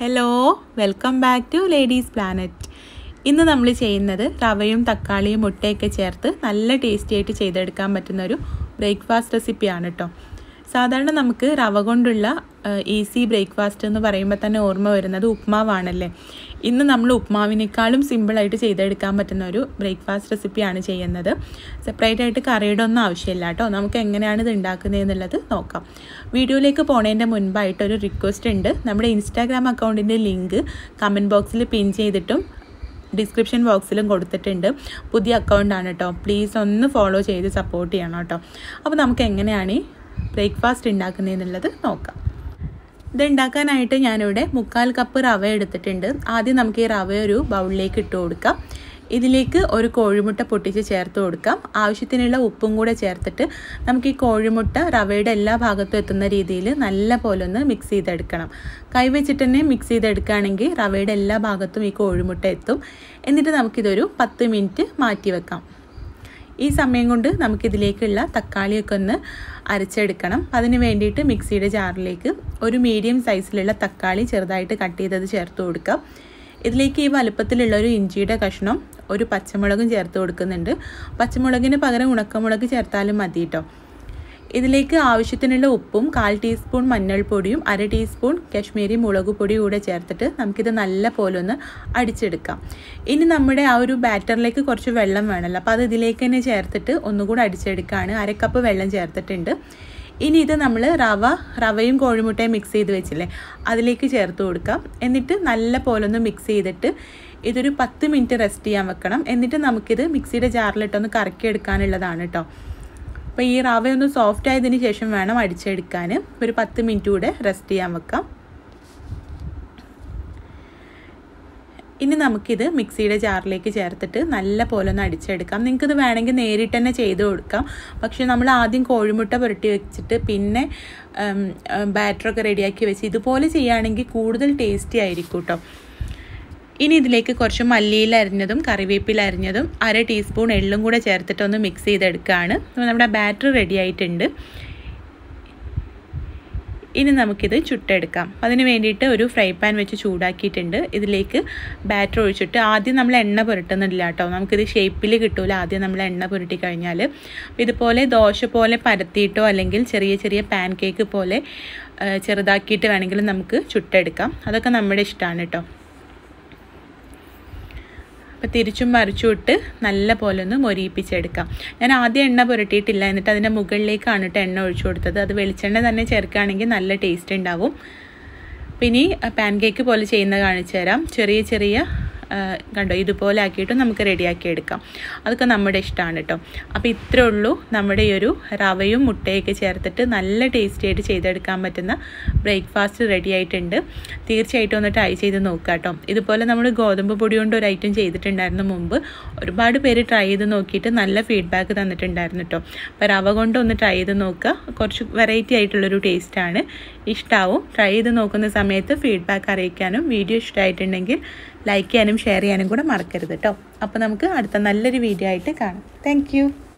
hello welcome back to ladies planet ഇന്ന് നമ്മൾ ചെയ്യുന്നത് റവയും തക്കാളിയും മുട്ടയൊക്കെ ചേർത്ത് നല്ല ടേസ്റ്റി ആയിട്ട് ചെയ്തെടുക്കാൻ പറ്റുന്ന ഒരു ബ്രേക്ക്ഫാസ്റ്റ് റെസിപ്പിയാണ് കേട്ടോ സാധാരണ നമുക്ക് റവ കൊണ്ടുള്ള ഈസി ബ്രേക്ക്ഫാസ്റ്റ് എന്ന് പറയുമ്പോൾ തന്നെ ഓർമ്മ വരുന്നത് ഉപ്മാവാണല്ലേ ഇന്ന് നമ്മൾ ഉപ്മാവിനേക്കാളും സിമ്പിളായിട്ട് ചെയ്തെടുക്കാൻ പറ്റുന്ന ഒരു ബ്രേക്ക്ഫാസ്റ്റ് റെസിപ്പിയാണ് ചെയ്യുന്നത് സെപ്പറേറ്റ് ആയിട്ട് കറിയുടെ ഒന്നും ആവശ്യമില്ല കേട്ടോ നമുക്ക് എങ്ങനെയാണ് ഇത് ഉണ്ടാക്കുന്നത് എന്നുള്ളത് നോക്കാം വീഡിയോയിലേക്ക് പോണതിൻ്റെ മുൻപായിട്ട് ഒരു റിക്വസ്റ്റ് ഉണ്ട് നമ്മുടെ ഇൻസ്റ്റാഗ്രാം അക്കൗണ്ടിൻ്റെ ലിങ്ക് കമൻറ്റ് ബോക്സിൽ പിൻ ചെയ്തിട്ടും ഡിസ്ക്രിപ്ഷൻ ബോക്സിലും കൊടുത്തിട്ടുണ്ട് പുതിയ അക്കൗണ്ടാണ് കേട്ടോ പ്ലീസ് ഒന്ന് ഫോളോ ചെയ്ത് സപ്പോർട്ട് ചെയ്യണം കേട്ടോ അപ്പോൾ നമുക്ക് എങ്ങനെയാണ് ഈ ബ്രേക്ക്ഫാസ്റ്റ് ഉണ്ടാക്കുന്നതെന്നുള്ളത് നോക്കാം ഇത് ഉണ്ടാക്കാനായിട്ട് ഞാനിവിടെ മുക്കാൽ കപ്പ് റവ എടുത്തിട്ടുണ്ട് ആദ്യം നമുക്ക് ഈ റവ ഒരു ബൗളിലേക്ക് ഇട്ട് കൊടുക്കാം ഇതിലേക്ക് ഒരു കോഴിമുട്ട പൊട്ടിച്ച് ചേർത്ത് കൊടുക്കാം ആവശ്യത്തിനുള്ള ഉപ്പും കൂടെ ചേർത്തിട്ട് നമുക്ക് ഈ കോഴിമുട്ട റവയുടെ എല്ലാ ഭാഗത്തും എത്തുന്ന രീതിയിൽ നല്ല പോലെ ഒന്ന് മിക്സ് ചെയ്തെടുക്കണം കൈ വെച്ചിട്ട് തന്നെ മിക്സ് ചെയ്തെടുക്കുകയാണെങ്കിൽ റവയുടെ എല്ലാ ഭാഗത്തും ഈ കോഴിമുട്ട എത്തും എന്നിട്ട് നമുക്കിതൊരു പത്ത് മിനിറ്റ് മാറ്റി വെക്കാം ഈ സമയം കൊണ്ട് നമുക്കിതിലേക്കുള്ള തക്കാളിയൊക്കെ ഒന്ന് അരച്ചെടുക്കണം അതിന് വേണ്ടിയിട്ട് മിക്സിയുടെ ജാറിലേക്ക് ഒരു മീഡിയം സൈസിലുള്ള തക്കാളി ചെറുതായിട്ട് കട്ട് ചെയ്തത് ചേർത്ത് കൊടുക്കാം ഇതിലേക്ക് ഈ വലുപ്പത്തിലുള്ള ഒരു ഇഞ്ചിയുടെ കഷ്ണം ഒരു പച്ചമുളകും ചേർത്ത് കൊടുക്കുന്നുണ്ട് പച്ചമുളകിന് പകരം ഉണക്കമുളക് ചേർത്താലും മതി കേട്ടോ ഇതിലേക്ക് ആവശ്യത്തിനുള്ള ഉപ്പും കാൽ ടീസ്പൂൺ മഞ്ഞൾപ്പൊടിയും അര ടീസ്പൂൺ കശ്മീരി മുളക് പൊടിയും കൂടെ ചേർത്തിട്ട് നമുക്കിത് നല്ല പോലെ ഒന്ന് അടിച്ചെടുക്കാം ഇനി നമ്മുടെ ആ ഒരു ബാറ്ററിലേക്ക് കുറച്ച് വെള്ളം വേണമല്ലോ അപ്പോൾ അത് ഇതിലേക്ക് തന്നെ ചേർത്തിട്ട് ഒന്നുകൂടെ അടിച്ചെടുക്കുകയാണ് അരക്കപ്പ് വെള്ളം ചേർത്തിട്ടുണ്ട് ഇനി ഇത് നമ്മൾ റവ റവയും കോഴിമുട്ടയും മിക്സ് ചെയ്ത് വെച്ചില്ലേ അതിലേക്ക് ചേർത്ത് കൊടുക്കാം എന്നിട്ട് നല്ല പോലെ ഒന്ന് മിക്സ് ചെയ്തിട്ട് ഇതൊരു പത്ത് മിനിറ്റ് റെസ്റ്റ് ചെയ്യാൻ വെക്കണം എന്നിട്ട് നമുക്കിത് മിക്സിയുടെ ജാറിലിട്ടൊന്ന് കറക്കി എടുക്കാനുള്ളതാണ് കേട്ടോ അപ്പോൾ ഈ റവ ഒന്ന് സോഫ്റ്റ് ആയതിന് ശേഷം വേണം അടിച്ചെടുക്കാൻ ഒരു പത്ത് മിനിറ്റ് കൂടെ റെസ്റ്റ് ചെയ്യാൻ വെക്കാം ഇനി നമുക്കിത് മിക്സിയുടെ ജാറിലേക്ക് ചേർത്തിട്ട് നല്ല പോലെ ഒന്ന് അടിച്ചെടുക്കാം നിങ്ങൾക്കിത് വേണമെങ്കിൽ നേരിട്ട് തന്നെ ചെയ്ത് കൊടുക്കാം പക്ഷേ നമ്മൾ ആദ്യം കോഴിമുട്ട പുരട്ടി വെച്ചിട്ട് പിന്നെ ബാറ്ററൊക്കെ റെഡിയാക്കി വെച്ച് ഇതുപോലെ ചെയ്യുകയാണെങ്കിൽ കൂടുതൽ ടേസ്റ്റി ആയിരിക്കും കേട്ടോ ഇനി ഇതിലേക്ക് കുറച്ച് മല്ലിയില അരിഞ്ഞതും കറിവേപ്പില അരിഞ്ഞതും അര ടീസ്പൂൺ എള്ളും കൂടെ ചേർത്തിട്ട് ഒന്ന് മിക്സ് ചെയ്തെടുക്കുകയാണ് നമ്മുടെ ബാറ്റർ റെഡി ആയിട്ടുണ്ട് ഇനി നമുക്കിത് ചുട്ടെടുക്കാം അതിന് വേണ്ടിയിട്ട് ഒരു ഫ്രൈ പാൻ വെച്ച് ചൂടാക്കിയിട്ടുണ്ട് ഇതിലേക്ക് ബാറ്റർ ഒഴിച്ചിട്ട് ആദ്യം നമ്മൾ എണ്ണ പുരട്ടുന്നില്ല കേട്ടോ നമുക്കിത് ഷേപ്പിൽ കിട്ടൂല ആദ്യം നമ്മൾ എണ്ണ പുരട്ടി കഴിഞ്ഞാൽ ഇതുപോലെ ദോശ പോലെ പരത്തിയിട്ടോ അല്ലെങ്കിൽ ചെറിയ ചെറിയ പാൻ കേക്ക് പോലെ ചെറുതാക്കിയിട്ട് വേണമെങ്കിൽ നമുക്ക് ചുട്ടെടുക്കാം അതൊക്കെ നമ്മുടെ ഇഷ്ടമാണ് കേട്ടോ അപ്പോൾ തിരിച്ചും മറിച്ചും ഇട്ട് നല്ല പോലെ ഒന്ന് മൊരിയിപ്പിച്ചെടുക്കാം ഞാൻ ആദ്യം എണ്ണ പുരട്ടിയിട്ടില്ല എന്നിട്ട് അതിൻ്റെ മുകളിലേക്കാണ് കേട്ടോ എണ്ണ ഒഴിച്ചു കൊടുത്തത് അത് വെളിച്ചെണ്ണ തന്നെ ചേർക്കുകയാണെങ്കിൽ നല്ല ടേസ്റ്റ് ഉണ്ടാവും പിന്നെ പാൻ കേക്ക് പോലെ ചെയ്യുന്നത് കാണിച്ചു തരാം ചെറിയ ചെറിയ കണ്ടോ ഇതുപോലെ ആക്കിയിട്ട് നമുക്ക് റെഡിയാക്കി എടുക്കാം അതൊക്കെ നമ്മുടെ ഇഷ്ടമാണ് കേട്ടോ അപ്പോൾ ഇത്രേ ഉള്ളൂ നമ്മുടെ ഈ ഒരു റവയും മുട്ടയൊക്കെ ചേർത്തിട്ട് നല്ല ടേസ്റ്റി ആയിട്ട് ചെയ്തെടുക്കാൻ പറ്റുന്ന ബ്രേക്ക്ഫാസ്റ്റ് റെഡി ആയിട്ടുണ്ട് തീർച്ചയായിട്ടും ഒന്ന് ട്രൈ ചെയ്ത് നോക്കുക കേട്ടോ ഇതുപോലെ നമ്മൾ ഗോതമ്പ് പൊടി കൊണ്ട് ഒരു ഐറ്റം ചെയ്തിട്ടുണ്ടായിരുന്നു മുമ്പ് ഒരുപാട് പേര് ട്രൈ ചെയ്ത് നോക്കിയിട്ട് നല്ല ഫീഡ്ബാക്ക് തന്നിട്ടുണ്ടായിരുന്നു കേട്ടോ അപ്പോൾ റവ കൊണ്ട് ഒന്ന് ട്രൈ ചെയ്ത് നോക്കുക കുറച്ച് വെറൈറ്റി ആയിട്ടുള്ളൊരു ടേസ്റ്റാണ് ഇഷ്ടമാവും ട്രൈ ചെയ്ത് നോക്കുന്ന സമയത്ത് ഫീഡ്ബാക്ക് അറിയിക്കാനും വീഡിയോ ഇഷ്ടമായിട്ടുണ്ടെങ്കിൽ ലൈക്ക് ചെയ്യാനും ഷെയർ ചെയ്യാനും കൂടെ മറക്കരുത് കേട്ടോ അപ്പോൾ നമുക്ക് അടുത്ത നല്ലൊരു വീഡിയോ ആയിട്ട് കാണാം താങ്ക്